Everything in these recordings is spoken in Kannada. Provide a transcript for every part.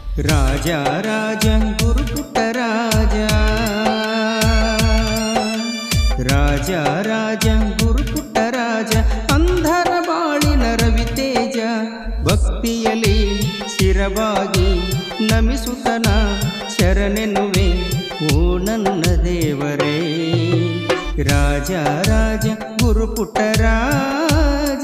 ರಾಜ ರಾಜ ಗುರುಪುಟ್ಟ ರಾಜ ರಾಜ ರಾಜ ಗುರುಪುಟ್ಟ ರಾಜ ಅಂಧರ ಬಾಳಿನ ರವಿತೇಜ ಭಕ್ತಿಯಲಿ ಶಿರವಾಗಿ ನಮಿಸುತ್ತನ ಶರಣೆನ್ನುವೆ ಓ ನನ್ನ ದೇವರೇ ರಾಜ ರಾಜ ಗುರುಪುಟ್ಟ ರಾಜ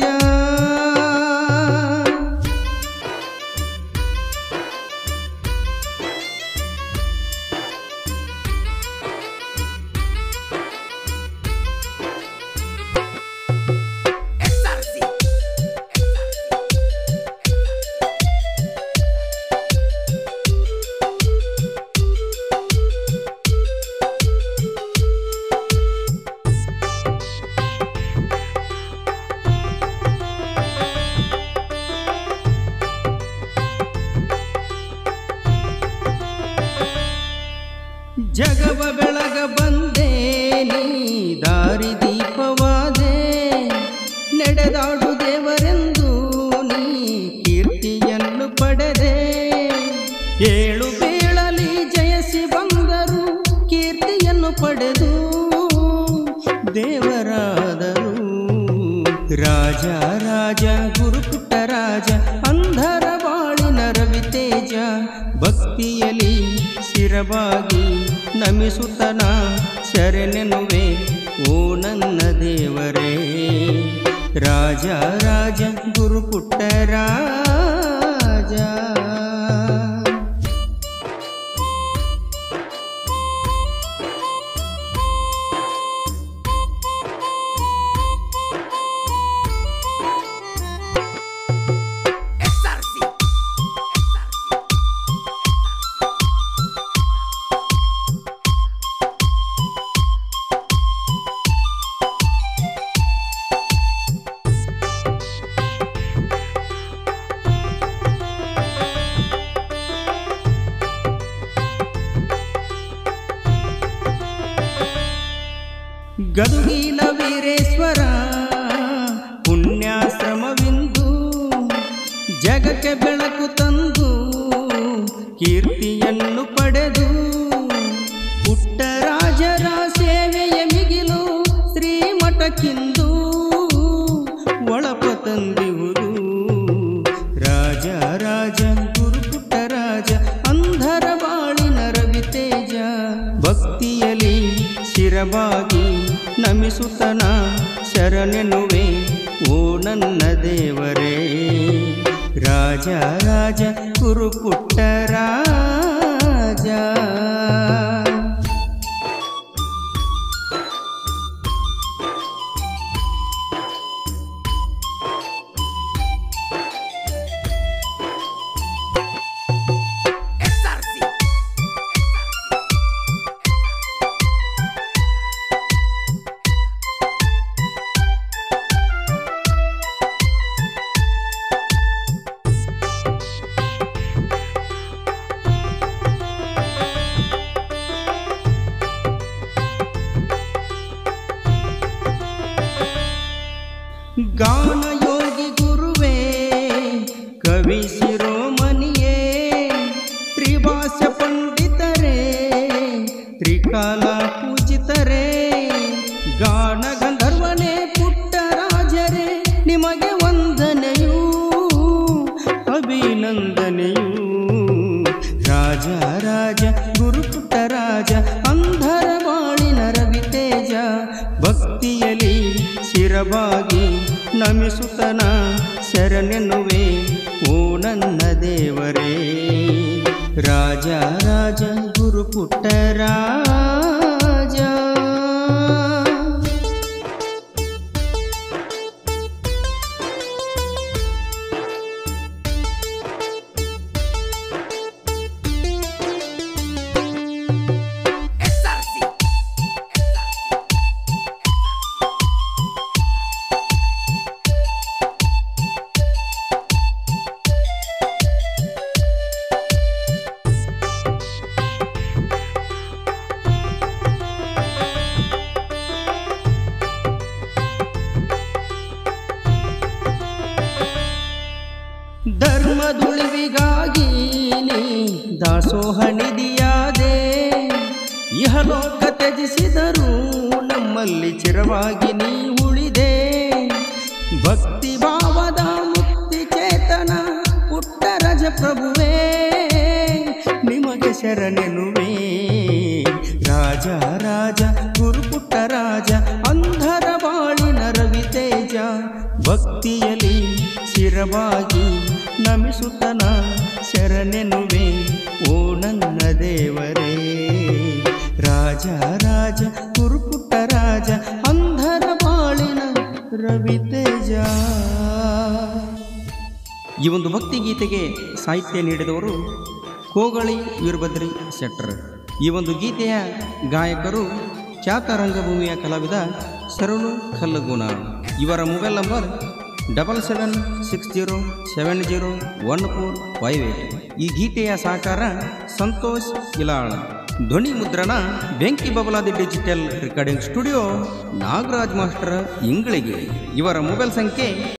ಜಗವ ಬೆಳಗ ಬಂದೆ ನೀ ದಾರಿ ದೀಪವಾದೆ ನಡೆದಾಡು ದೇವರೆಂದು ನೀ ಕೀರ್ತಿಯನ್ನು ಪಡೆದೆ ಏಳು ಬೀಳಲಿ ಜಯಸಿ ಬಂದರು ಕೀರ್ತಿಯನ್ನು ಪಡೆದು ದೇವರಾದರು ರಾಜ ರಾಜ ಗುರುಪುಟ್ಟ ರಾಜ ಅಂಧರ ಬಾಳಿನ ರವಿತೇಜ ಭಕ್ತಿಯಲಿ ಶಿರವಾಗಿ ನಮಿಸುತ್ತನ ಶರಣೆನುವೆ ಓ ನನ್ನ ದೇವರೇ ರಾಜ ರಾಜ ಗುರುಪುಟ್ಟ ರಾಜ ಗದುಗಿಲ ವೀರೇಶ್ವರ ಪುಣ್ಯಾಶ್ರಮವಿಂದು ಜಗಕ್ಕೆ ಬೆಳಕು ತಂದು ಕೀರ್ತಿಯನ್ನು ಪಡೆದು ಪುಟ್ಟ ರಾಜರ ಸೇವೆಯ ಮಿಗಿಲು ಶ್ರೀಮಠಕ್ಕಿಂದು ಒಳಪ ತಂದಿಹುದು ರಾಜ ರಾಜ ಗುರುಪುಟ್ಟ ರಾಜ ಅಂಧರ ಬಾಳಿನ ರವಿತೇಜ ಭಕ್ತಿಯಲಿ ಶಿರವಾಗಿ ನಮಿಸುತ್ತನ ಶರಣೆನುವೆ ಓ ನನ್ನ ದೇವರೇ ರಾಜ ರಾಜ ಕುರುಪುಟ್ಟ ರಾಜ ಗಾನ ಯೋಗಿ ಗುರುವೇ ಕವಿ ಶಿರೋಮಣಿಯೇ ತ್ರಿಭಾಷ ಪಂಡಿತರೇ ತ್ರಿಕಾಲ ಪೂಜಿತರೇ ಗಾನ ಗಂಧರ್ವನೇ ಪುಟ್ಟ ರಾಜರೇ ನಿಮಗೆ ವಂದನೆಯೂ ಅಭಿನಂದನೆಯೂ ರಾಜ ರಾಜ ಗುರುಪುಟ್ಟ ರಾಜ ಅಂಧರ ಬಾಳಿನ ರವಿತೇಜ ಭಕ್ತಿಯಲಿ ಶಿರವಾಗಿ ನಮಿಸುತ್ತನ ಶರಣೆನ್ನುವೆ ಓ ನನ್ನ ದೇವರೇ ರಾಜ ರಾಜ ಗುರುಪುಟ್ಟ ರಾಜ ದಾಸೋಹ ನಿಧಿಯಾದೆ ಇಹಲೋಕ ತ್ಯಜಿಸಿದರೂ ನಮ್ಮಲ್ಲಿ ಚಿರವಾಗಿ ನೀ ಉಳಿದೆ ಭಕ್ತಿ ಭಾವದ ಮುಕ್ತಿ ಚೇತನ ಪುಟ್ಟರಜ ಪ್ರಭುವೇ ನಿಮಗೆ ಶರಣೆನುವೆ ರಾಜ ರಾಜ ಗುರುಪುಟ್ಟ ರಾಜ ಅಂಧರ ಬಾಳಿನ ರವಿ ತೇಜ ಭಕ್ತಿಯಲಿ ಶಿರವಾಗಿ ನಮಿಸುತ್ತನ ಶರಣೆನುವೆ ಓ ನನ್ನ ದೇವರೇ ರಾಜ ರಾಜ ಗುರುಪುಟ್ಟ ರಾಜ ಅಂಧರ ಬಾಳಿನ ರವಿ ತೇಜ ಈ ಒಂದು ಭಕ್ತಿ ಗೀತೆಗೆ ಸಾಹಿತ್ಯ ನೀಡಿದವರು ಕೋಗಳಿ ವೀರಭದ್ರಿ ಶೆಟ್ಟರ್ ಈ ಒಂದು ಗೀತೆಯ ಗಾಯಕರು ಖ್ಯಾತ ರಂಗಭೂಮಿಯ ಕಲಾವಿದ ಸರಳು ಕಲ್ಲಗುಣ ಇವರ mobile number double seven six zero seven zero one four five eight ಈ ಗೀತೆಯ ಸಹಕಾರ ಸಂತೋಷ್ ಇಲಾಳ್ ಧ್ವನಿ ಮುದ್ರಣ ಬೆಂಕಿ ಬಬಲಾದಿ digital recording studio Nagaraj master ಇಂಗಳಿಗೆ ಇವರ ಮೊಬೈಲ್ ಸಂಖ್ಯೆ